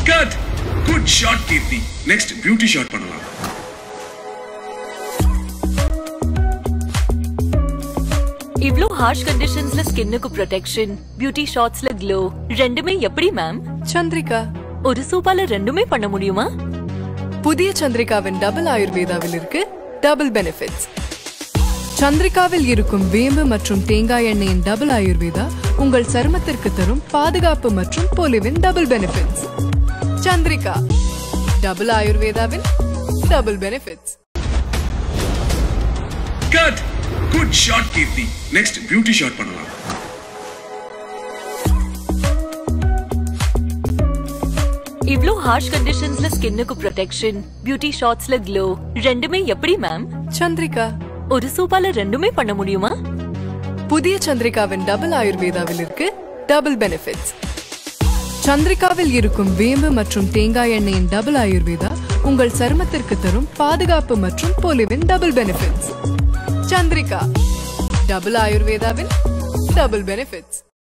cut good shot Keerthi next beauty shot பண்ணலாம் இவ்ளோ harsh கண்டிஷன்ஸ்ல ஸ்கின்னுக்கு ப்ரொடெக்ஷன் பியூட்டி ஷாட்ஸ்ல க்ளோ ரெண்டுமே எப்படி மேம் சந்திரிகா ஒரு சூப்பால ரெண்டுமே பண்ண முடியுமா புதிய சந்திரிகாவின் டபுள் ஆயுர்வேதாவில் இருக்கு டபுள் பெனிஃபிட்ஸ் சந்திரிகாவில் இருக்கும் வேம்பு மற்றும் தேங்காய் எண்ணெயின் டபுள் ஆயுர்வேதா உங்கள் சருமத்திற்கு தரும் பாதுகாப்பு மற்றும் பொலிவின் டபுள் பெனிஃபிட்ஸ் சந்திரிகா டபுள் ஆயுர்வேதாவின் double benefits cut good shot Keerthi next beauty shot பண்ணலாம் இவ்ளோ ஹார்ஷ் கண்டிஷன்ஸ்ல ஸ்கின்னுக்கு ப்ரொடெக்ஷன் பியூட்டி ஷாட்ஸ்ல க்ளோ ரெண்டுமே எப்படி மேம் சந்திரிகா ஒரு சூப்பால ரெண்டுமே பண்ண முடியுமா புதிய சந்திரிகாவின் டபுள் ஆயுர்வேதாவில் இருக்கு டபுள் பெனிஃபிட்ஸ் சந்திரிகாவில் இருக்கும் வேம்பு மற்றும் தேங்காய் எண்ணெயின் டபுள் ஆயுர்வேதா உங்கள் சருமத்திற்கு தரும் பாதுகாப்பு மற்றும் பொலிவின் டபுள் பெனிஃபிட்ஸ் சந்திரிகா டபுள் ஆயுர்வேதாவின் டபுள் பெனிஃபிட்ஸ்